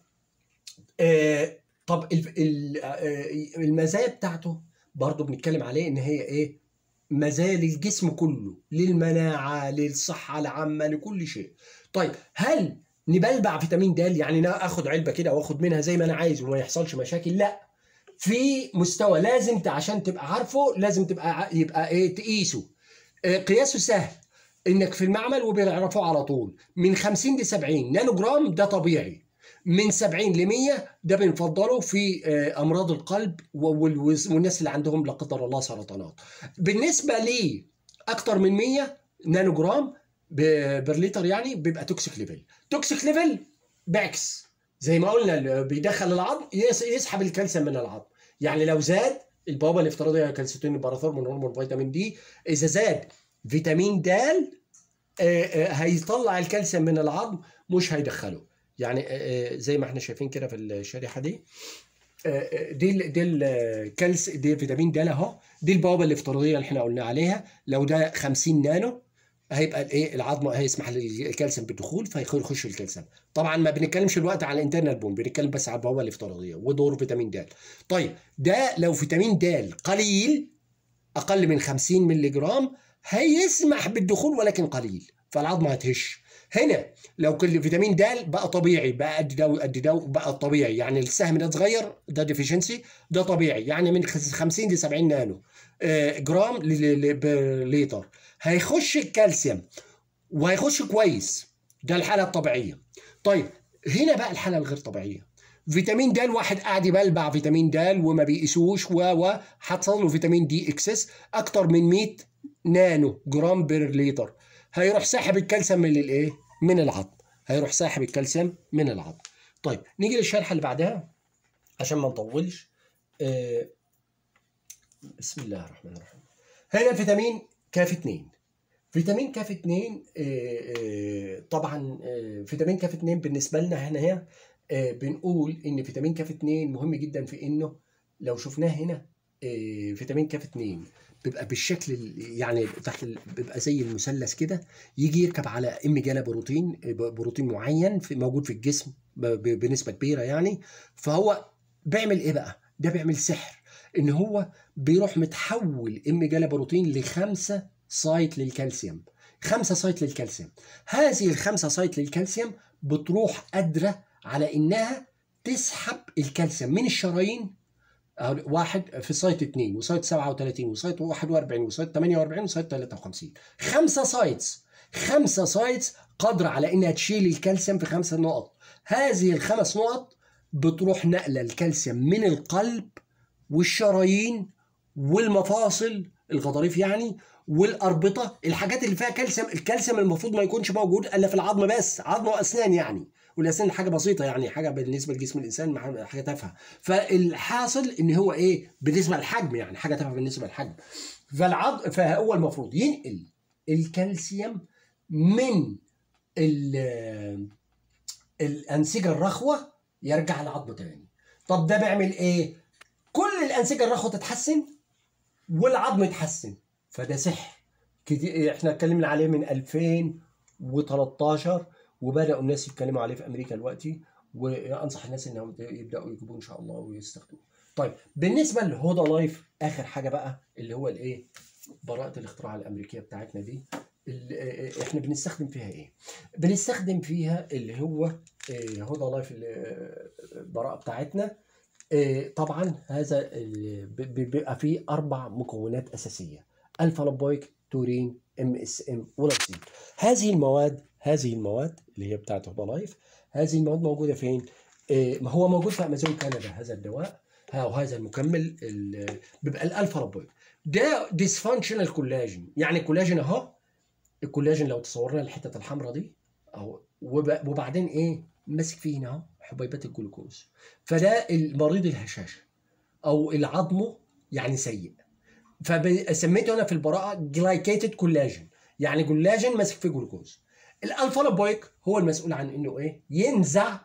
آه طب ال- ال- آه، المزايا بتاعته برضه بنتكلم عليه ان هي ايه مزايا للجسم كله للمناعه للصحه العامه لكل شيء طيب هل نبلبع فيتامين د يعني انا اخد علبه كده واخد منها زي ما انا عايز وما يحصلش مشاكل لا في مستوى لازم ت- عشان تبقى عارفه لازم تبقى ع- يبقى ايه تقيسه آه، قياسه سهل انك في المعمل وبيعرفوه على طول من 50 ل 70 نانو جرام ده طبيعي من 70 ل 100 ده بنفضله في آه، امراض القلب وال- والناس اللي عندهم لا قدر الله سرطانات بالنسبه لي اكتر من 100 نانو جرام ب- برليتر يعني بيبقى توكسيك ليفل توكسيك ليفل بعكس زي ما قلنا اللي بيدخل العظم يس- يسحب الكالسيوم من العظم يعني لو زاد البوابه الافتراضيه كالسيتون باراثورمون هرمون فيتامين دي اذا زاد فيتامين د آه، آه، هيطلع الكالسيوم من العظم مش هيدخله يعني آه، آه، زي ما احنا شايفين كده في الشريحه دي آه، آه، دي ال- دي الكالس دي فيتامين د اهو دي البوابه الافتراضيه اللي احنا قلنا عليها لو ده 50 نانو هيبقى الايه العظم هيسمح للكالسيوم بالدخول فيخش الكالسيوم طبعا ما بنتكلمش دلوقتي على الانترنال بون بنتكلم بس على البوابه الافتراضيه ودور فيتامين د طيب ده لو فيتامين د قليل اقل من 50 مللي جرام هيسمح بالدخول ولكن قليل فالعظمه هتهش هنا لو كل فيتامين د بقى طبيعي بقى قد ده وقد ده بقى طبيعي يعني السهم ده صغير ده ديفيشنسي ده طبيعي يعني من 50 ل 70 نانو آه، جرام ل- ل- بليتر هيخش الكالسيوم وهيخش كويس ده الحاله الطبيعيه طيب هنا بقى الحاله الغير طبيعيه فيتامين د الواحد قاعد يبلبع فيتامين د وما بيقيسوش و و حصل له فيتامين دي اكسس اكتر من 100 نانو جرام بير لتر هيروح ساحب الكالسيوم من الايه من العظم هيروح ساحب الكالسيوم من العظم طيب نيجي للشريحه اللي بعدها عشان ما نطولش آه بسم الله الرحمن الرحيم هنا فيتامين كاف 2 فيتامين كاف 2 آه، آه، طبعا آه، فيتامين كاف 2 بالنسبه لنا هنا هنا آه، بنقول ان فيتامين كاف 2 مهم جدا في انه لو شفناه هنا آه، فيتامين كاف 2 بيبقى بالشكل ال- يعني تحت ال- بيبقى زي المثلث كده يجي يركب على ام جالا بروتين آه، بروتين معين في موجود في الجسم ب- ب- بنسبه كبيره يعني فهو بيعمل ايه بقى؟ ده بيعمل سحر ان هو بيروح متحول ام جالا بروتين لخمسه سايت للكالسيوم خمسه سايت للكالسيوم هذه الخمسه سايت للكالسيوم بتروح قادره على انها تسحب الكالسيوم من الشرايين أهو واحد في سايت 2 وسايت 37 وسايت 41 وسايت 48 وسايت 53 خمسه سايتس خمسه سايتس قادره على انها تشيل الكالسيوم في خمسه نقط هذه الخمس نقط بتروح نقله الكالسيوم من القلب والشرايين والمفاصل الغضاريف يعني والاربطه الحاجات اللي فيها كالسيوم الكالسيوم المفروض ما يكونش موجود الا في العظم بس عظم واسنان يعني والاسنان حاجه بسيطه يعني حاجه بالنسبه لجسم الانسان مع- حاجه تافهه فالحاصل ان هو ايه بالنسبه للحجم يعني حاجه تافهه بالنسبه للحجم فالعظم فهو المفروض ينقل الكالسيوم من ال- الانسجه الرخوه يرجع لعظمه تاني طب ده بيعمل ايه كل الانسجه الرخوه تتحسن والعظم يتحسن فده سحر كتير احنا اتكلمنا عليه من 2013 وبداوا الناس يتكلموا عليه في امريكا دلوقتي وانصح الناس انهم يبداوا يجيبوه ان شاء الله ويستخدموه. طيب بالنسبه لهودا لايف اخر حاجه بقى اللي هو الايه؟ براءه الاختراع الامريكيه بتاعتنا دي ال- احنا بنستخدم فيها ايه؟ بنستخدم فيها اللي هو آه، هودا لايف اللي- آه، البراءه بتاعتنا آه، طبعا هذا ال- ب- ب- بيبقى فيه اربع مكونات اساسيه الفا لابويك تورين ام اس ام ولوكسين هذه المواد هذه المواد اللي هي بتاعت هوبالايف هذه المواد موجوده فين؟ آه، ما هو موجود في امازون كندا هذا الدواء ها وهذا المكمل ال- بيبقى الالفا لابويك ده ديسفانكشنال كولاجين يعني كولاجين اهو الكولاجين لو تصورنا الحته الحمراء دي اهو وب- وبعدين ايه ماسك فيه هنا اهو حبيبات الجلوكوز فده المريض الهشاشه او العظمه يعني سيء فسميته انا في البراءه جلايكيتد كولاجين يعني كولاجين ماسك فيه جلوكوز الالفا لابويك هو المسؤول عن انه ايه ينزع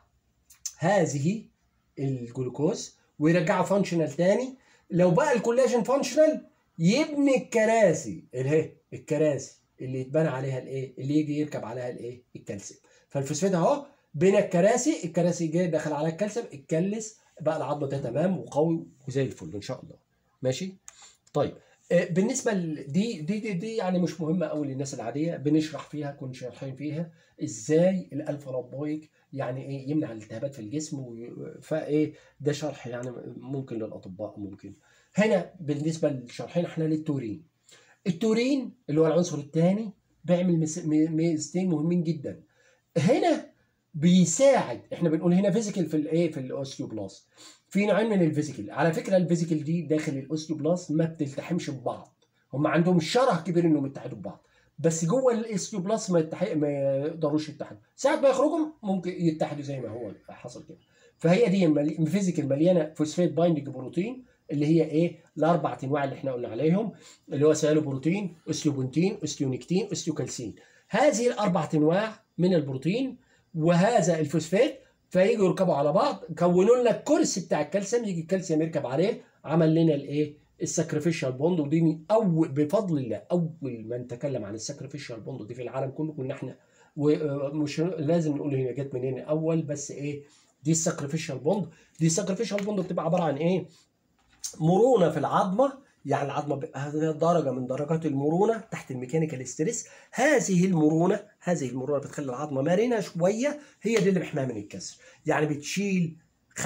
هذه الجلوكوز ويرجعه فانكشنال تاني لو بقى الكولاجين فانكشنال يبني الكراسي الايه الكراسي اللي يتبنى عليها الايه اللي يجي يركب عليها الايه الكالسيوم فالفوسفات اهو بين الكراسي الكراسي جاي داخل على الكالسيوم اتكلس بقى العظم ده تمام وقوي وزي الفل ان شاء الله ماشي طيب آه، بالنسبه ل- دي دي دي, دي يعني مش مهمه قوي للناس العاديه بنشرح فيها كنا شارحين فيها ازاي الالفا لابويك يعني ايه يمنع الالتهابات في الجسم و- فايه ده شرح يعني ممكن للاطباء ممكن هنا بالنسبه للشرحين احنا للتورين التورين اللي هو العنصر الثاني بيعمل مس- م- ميزتين مهمين جدا هنا بيساعد احنا بنقول هنا فيزيكال في الايه في الاوستيوبلاست في نوعين من الفيزيكال على فكره الفيزيكال دي داخل الاوستيوبلاست ما بتلتحمش ببعض هم عندهم شره كبير انهم يتحدوا ببعض بس جوه الاوستيوبلاست ما يتحق ما يقدروش يتحدوا ساعه ما يخرجوا ممكن يتحدوا زي ما هو حصل كده فهي دي ملي... فيزيكال مليانه فوسفات بايندنج بروتين اللي هي ايه الاربع انواع اللي احنا قلنا عليهم اللي هو سيالو بروتين اوستيوبونتين اوستيونكتين اوستيوكالسين هذه الاربع انواع من البروتين وهذا الفوسفات فييجوا يركبوا على بعض كونوا لنا الكرسي بتاع الكالسيوم يجي الكالسيوم يركب عليه عمل لنا الايه الساكريفيشال بوند ودي من اول بفضل الله اول من تكلم عن الساكريفيشال بوند دي في العالم كله كنا احنا ومش لازم نقول هي جت منين اول بس ايه دي الساكريفيشال بوند دي الساكريفيشال بوند بتبقى عباره عن ايه مرونه في العظمه يعني العظمه ب- هذه درجه من درجات المرونه تحت الميكانيكال ستريس هذه المرونه هذه المرونه بتخلي العظمه مرنه شويه هي دي اللي بيحميها من الكسر يعني بتشيل 75%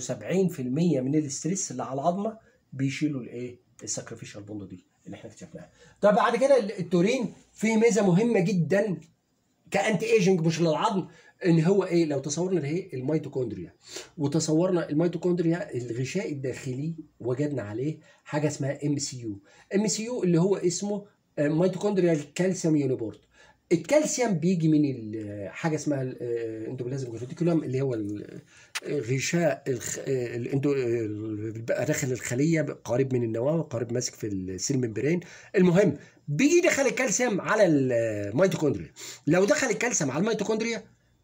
من الاستريس اللي على العظمه بيشيلوا الايه الساكريفيشال بوند دي اللي احنا اكتشفناها طب بعد كده التورين فيه ميزه مهمه جدا كانتي ايجنج مش للعظم ان هو ايه لو تصورنا ايه الميتوكوندريا وتصورنا الميتوكوندريا الغشاء الداخلي وجدنا عليه حاجه اسمها ام سي يو ام سي يو اللي هو اسمه ميتوكوندريا الكالسيوم يونيبورت الكالسيوم بيجي من ال- حاجه اسمها الاندوبلازم ريتيكولوم اللي هو ال- غشاء الخ- الاندو ال- بقى داخل الخليه قريب من النواه وقريب ماسك في السيل ممبرين المهم بيجي يدخل الكالسيوم على الميتوكوندريا لو دخل الكالسيوم على الميتوكوندريا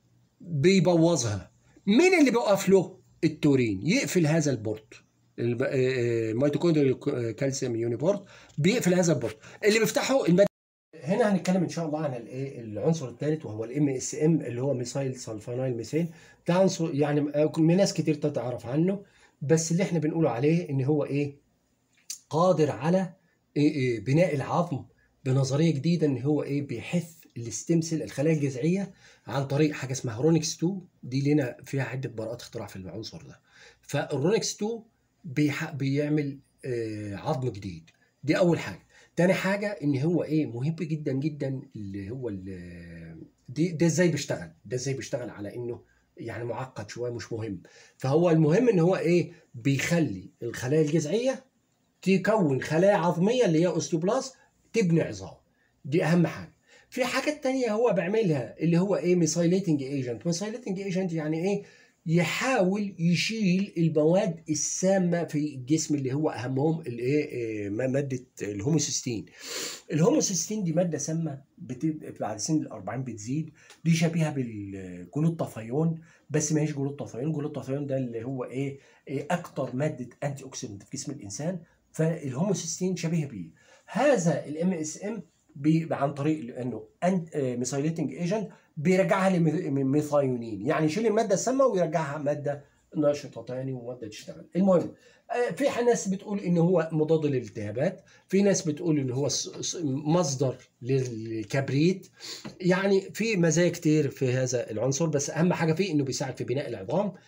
بيبوظها مين اللي بيوقف له التورين يقفل هذا البورت الب- آه، آه، الميتوكوندريال كالسيوم يونيبورت بيقفل هذا البورت اللي بيفتحه المادة هنا هنتكلم ان شاء الله عن الايه العنصر الثالث وهو الام اس ام اللي هو ميثايل سلفانايل ميثين ده عنصر يعني آه، ناس كتير تعرف عنه بس اللي احنا بنقوله عليه ان هو ايه قادر على إيه إيه بناء العظم بنظريه جديده ان هو ايه بيحث الاستمسل الخلايا الجذعيه عن طريق حاجه اسمها رونكس 2 دي لنا فيها عده براءات اختراع في العنصر ده فالرونكس 2 بيح... بيعمل آه عظم جديد دي اول حاجه تاني حاجه ان هو ايه مهم جدا جدا اللي هو ال- دي ده ازاي بيشتغل ده ازاي بيشتغل على انه يعني معقد شويه مش مهم فهو المهم ان هو ايه بيخلي الخلايا الجذعيه تكون خلايا عظميه اللي هي اوستيوبلاست تبني عظام دي اهم حاجه في حاجات تانية هو بيعملها اللي هو ايه ميثايليتنج ايجنت ميثايليتنج ايجنت يعني ايه يحاول يشيل المواد السامه في الجسم اللي هو اهمهم الايه إيه، ماده الهوموسيستين الهوموسيستين دي ماده سامه بت- بعد سن ال 40 بتزيد دي شبيهه بالجلوتاثيون بس ما هيش جلوتاثيون جلوتاثيون ده اللي هو ايه, إيه اكتر ماده انتي اوكسيدنت في جسم الانسان فالهوموسيستين شبيه بيه هذا الام اس ام عن طريق انه ميثايليتنج ايجنت بيرجعها لميثايونين يعني يشيل الماده السامه ويرجعها ماده نشطه تاني وماده تشتغل المهم آه، في ناس بتقول ان هو مضاد للالتهابات في ناس بتقول ان هو ص- ص- مصدر للكبريت يعني في مزايا كتير في هذا العنصر بس اهم حاجه فيه انه بيساعد في بناء العظام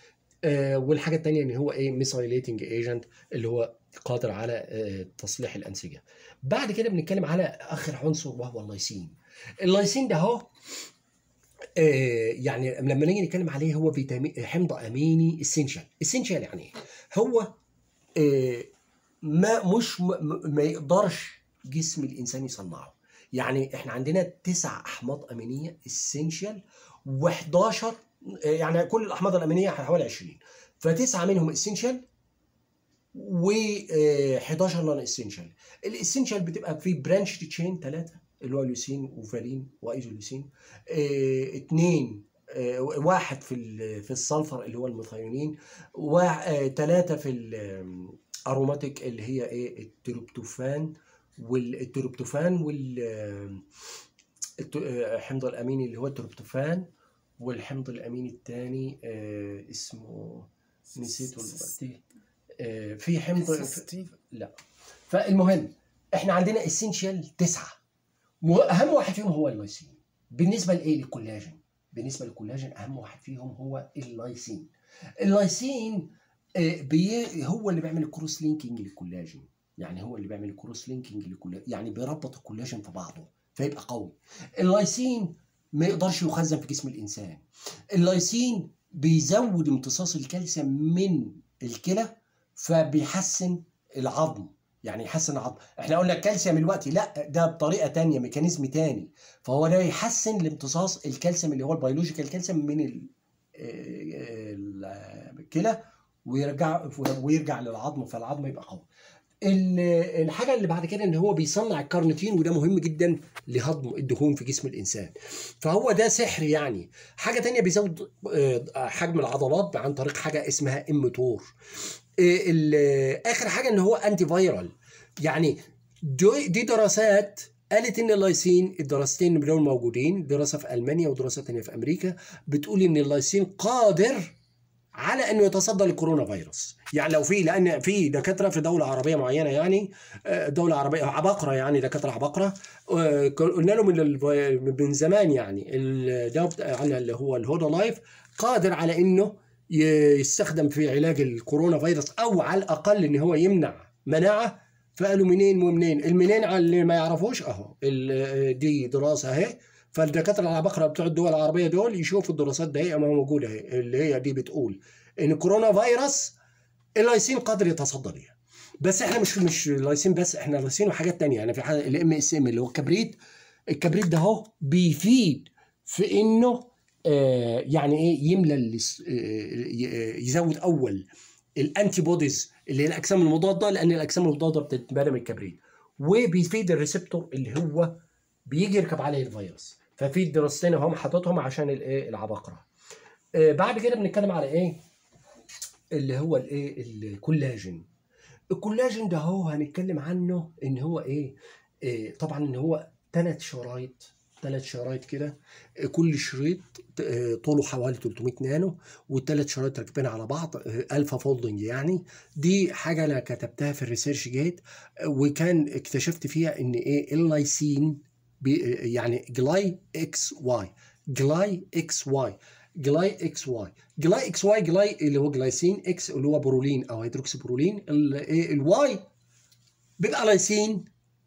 آه والحاجه الثانيه ان هو ايه ميثايليتنج ايجنت اللي هو قادر على آه تصليح الانسجه بعد كده بنتكلم على اخر عنصر وهو اللايسين اللايسين ده هو آه يعني لما نيجي نتكلم عليه هو فيتامين حمض اميني اسينشال اسينشال يعني ايه هو آه ما مش ما, ما يقدرش جسم الانسان يصنعه يعني احنا عندنا تسع احماض امينيه اسينشال و11 يعني كل الاحماض الامينيه حوالي 20 فتسعه منهم اسينشال و11 نون اسينشال الاسينشال بتبقى في برانش تشين ثلاثه اللي هو ليوسين وفالين وايزوليوسين اه اثنين اه واحد في في السلفر اللي هو الميثيونين وثلاثه في الاروماتيك اللي هي ايه التروبتوفان والتروبتوفان وال الحمض الاميني اللي هو التروبتوفان والحمض الاميني الثاني آه اسمه نسيته دلوقتي آه في حمض لا فالمهم احنا عندنا اسينشال تسعه اهم واحد فيهم هو اللايسين بالنسبه لايه للكولاجين بالنسبه للكولاجين اهم واحد فيهم هو اللايسين اللايسين آه بي هو اللي بيعمل الكروس لينكينج للكولاجين يعني هو اللي بيعمل الكروس لينكينج للكولاجين يعني بيربط الكولاجين في بعضه فيبقى قوي اللايسين ما يقدرش يخزن في جسم الانسان اللايسين بيزود امتصاص الكالسيوم من الكلى فبيحسن العظم يعني يحسن العظم احنا قلنا الكالسيوم دلوقتي لا ده بطريقه تانية ميكانيزم تاني فهو ده يحسن لامتصاص الكالسيوم اللي هو البيولوجيكال كالسيوم من الكلى ويرجع ويرجع للعظم فالعظم يبقى قوي الحاجه اللي بعد كده ان هو بيصنع الكارنيتين وده مهم جدا لهضم الدهون في جسم الانسان فهو ده سحر يعني حاجه تانية بيزود حجم العضلات عن طريق حاجه اسمها امتور اخر حاجه ان هو انتي فايرال يعني دي دراسات قالت ان اللايسين الدراستين دول موجودين دراسه في المانيا ودراسه ثانيه في امريكا بتقول ان اللايسين قادر على انه يتصدى للكورونا فيروس يعني لو في لان في دكاتره في دوله عربيه معينه يعني دوله عربيه عباقره يعني دكاتره عباقره قلنا له من من زمان يعني الدواء بتاعنا اللي هو الهودا لايف قادر على انه يستخدم في علاج الكورونا فيروس او على الاقل ان هو يمنع مناعه فقالوا منين ومنين المنين على اللي ما يعرفوش اهو دي دراسه اهي فالدكاتره العباقره بتوع الدول العربيه دول يشوفوا الدراسات دي ما موجوده اهي اللي هي دي بتقول ان كورونا فيروس اللايسين قادر يتصدى ليها بس احنا مش مش اللايسين بس احنا اللايسين وحاجات تانية يعني في حاجه الام اس ام اللي هو الكبريت الكبريت ده اهو بيفيد في انه آه يعني ايه يملى آه يزود اول الانتي بوديز اللي هي الاجسام المضاده لان الاجسام المضاده بتتبنى من الكبريت وبيفيد الريسبتور اللي هو بيجي يركب عليه الفيروس ففي دراستين هم حاططهم عشان الايه العباقره آه بعد كده بنتكلم على ايه اللي هو الايه الكولاجين الكولاجين ده هو هنتكلم عنه ان هو ايه, إيه طبعا ان هو ثلاث شرايط ثلاث شرايط كده كل شريط طوله حوالي 300 نانو والثلاث شرايط راكبين على بعض الفا فولدنج يعني دي حاجه انا كتبتها في الريسيرش جيت وكان اكتشفت فيها ان ايه اللايسين يعني جلاي اكس واي جلاي اكس واي جلاي اكس واي جلاي اكس واي جلاي اللي هو جلايسين اكس اللي هو برولين او هيدروكسي برولين الواي بيبقى لايسين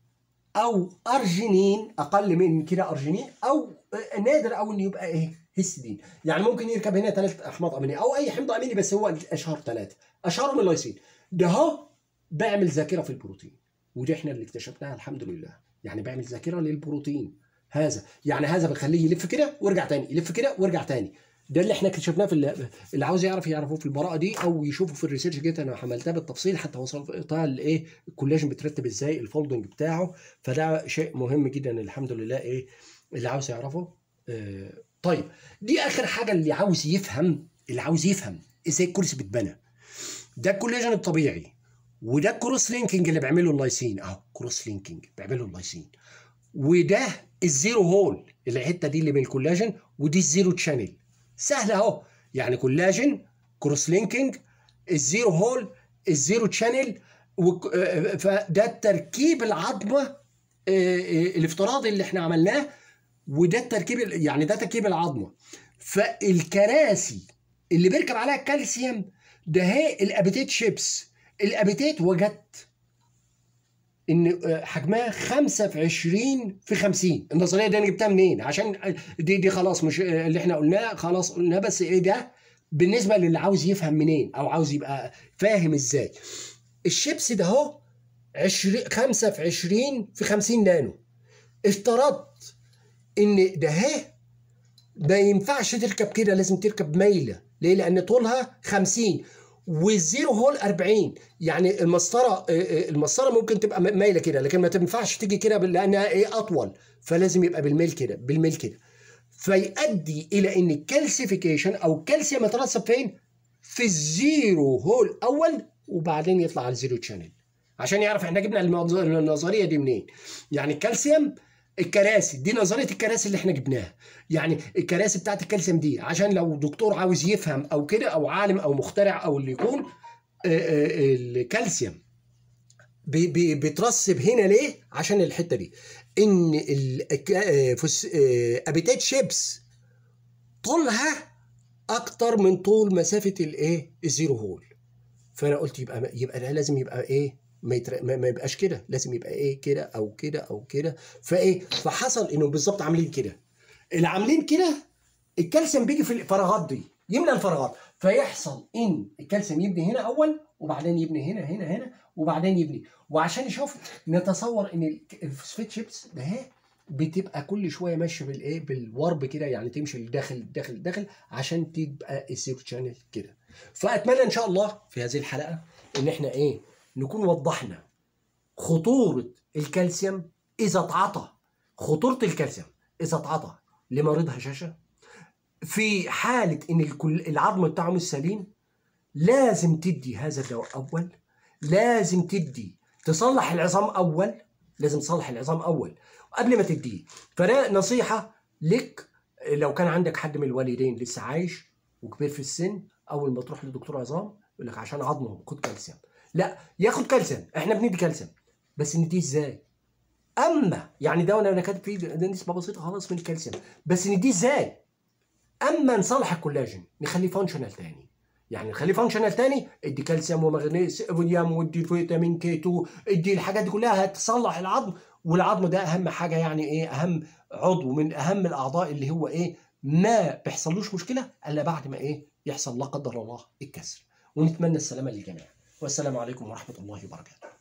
او ارجينين اقل من كده ارجينين او نادر او انه يبقى ايه هيستidine يعني ممكن يركب هنا ثلاث احماض امينيه او اي حمض اميني بس هو اشهر ثلاثه اشهرهم اللايسين ده هو بيعمل ذاكره في البروتين ودي احنا اللي اكتشفناها الحمد لله يعني بيعمل ذاكره للبروتين هذا يعني هذا بيخليه يلف كده ويرجع تاني يلف كده ويرجع تاني ده اللي احنا اكتشفناه في اللي عاوز يعرف يعرفوه في البراءه دي او يشوفه في الريسيرش جيت انا حملتها بالتفصيل حتى وصلتها لايه الكولاجين بترتب ازاي الفولدنج بتاعه فده شيء مهم جدا الحمد لله ايه اللي عاوز يعرفه اه طيب دي اخر حاجه اللي عاوز يفهم اللي عاوز يفهم ازاي الكرسي بيتبنى ده الكولاجين الطبيعي وده الكروس لينكينج اللي بيعمله اللايسين اهو كروس لينكينج بيعمله اللايسين وده الزيرو هول الحته دي اللي من الكولاجين ودي الزيرو تشانل سهله اهو يعني كولاجين كروس لينكينج الزيرو هول الزيرو تشانل فده التركيب العظمه الافتراضي اللي احنا عملناه وده التركيب يعني ده تركيب العظمه فالكراسي اللي بيركب عليها الكالسيوم ده هي الابيتيت شيبس الابيتيت وجدت ان آه، حجمها 5 في 20 في 50 النظريه دي انا جبتها منين عشان دي دي خلاص مش آه، اللي احنا قلناه خلاص قلناه بس ايه ده بالنسبه للي عاوز يفهم منين او عاوز يبقى فاهم ازاي الشيبس ده اهو 20 5 في 20 في 50 نانو افترضت ان ده هي ما ينفعش تركب كده لازم تركب مايله ليه لان طولها 50 والزيرو هول 40 يعني المسطره آه، آه، المسطره ممكن تبقى م- مايله كده لكن ما تنفعش تيجي كده بال- لانها ايه اطول فلازم يبقى بالميل كده بالميل كده فيؤدي الى ان الكالسيفيكيشن او الكالسيوم يترسب فين؟ في الزيرو هول اول وبعدين يطلع على الزيرو تشانل عشان يعرف احنا جبنا الموضوع- النظريه دي منين يعني الكالسيوم الكراسي دي نظريه الكراسي اللي احنا جبناها يعني الكراسي بتاعت الكالسيوم دي عشان لو دكتور عاوز يفهم او كده او عالم او مخترع او اللي يكون آه، آه، الكالسيوم بي- بي- بيترسب هنا ليه عشان الحته دي ان الابيتات شيبس طولها اكتر من طول مسافه الايه الزيرو هول فانا قلت يبقى يبقى ده لازم يبقى ايه ما, يتر... ما ما يبقاش كده لازم يبقى ايه كده او كده او كده فايه فحصل انه بالظبط عاملين كده اللي عاملين كده الكالسيوم بيجي في الفراغات دي يملى الفراغات فيحصل ان الكالسيوم يبني هنا اول وبعدين يبني هنا هنا هنا وبعدين يبني وعشان نشوف نتصور ان ال- الفوسفات شيبس ده اهي بتبقى كل شويه ماشيه بالايه بالورب كده يعني تمشي لداخل داخل داخل عشان تبقى الزيرو شانل كده فاتمنى ان شاء الله في هذه الحلقه ان احنا ايه نكون وضحنا خطوره الكالسيوم اذا اتعطى خطوره الكالسيوم اذا اتعطى لمريض هشاشه في حاله ان الكل العظم بتاعه مش سليم لازم تدي هذا الدواء اول لازم تدي تصلح العظام اول لازم تصلح العظام اول قبل ما تديه فده نصيحه لك لو كان عندك حد من الوالدين لسه عايش وكبير في السن اول ما تروح لدكتور عظام يقول لك عشان عظمه خد كالسيوم لا ياخد كالسيوم احنا بندي كالسيوم بس نديه ازاي اما يعني ده انا كاتب فيه ده نسبه بسيطه خالص من الكالسيوم بس نديه ازاي اما نصلح الكولاجين نخليه فانكشنال تاني يعني نخليه فانكشنال تاني ادي كالسيوم ومغنيسيوم وادي فيتامين كي 2 ادي الحاجات دي كلها هتصلح العظم والعظم ده اهم حاجه يعني ايه اهم عضو من اهم الاعضاء اللي هو ايه ما بيحصلوش مشكله الا بعد ما ايه يحصل لا قدر الله الكسر ونتمنى السلامه للجميع والسلام عليكم ورحمه الله وبركاته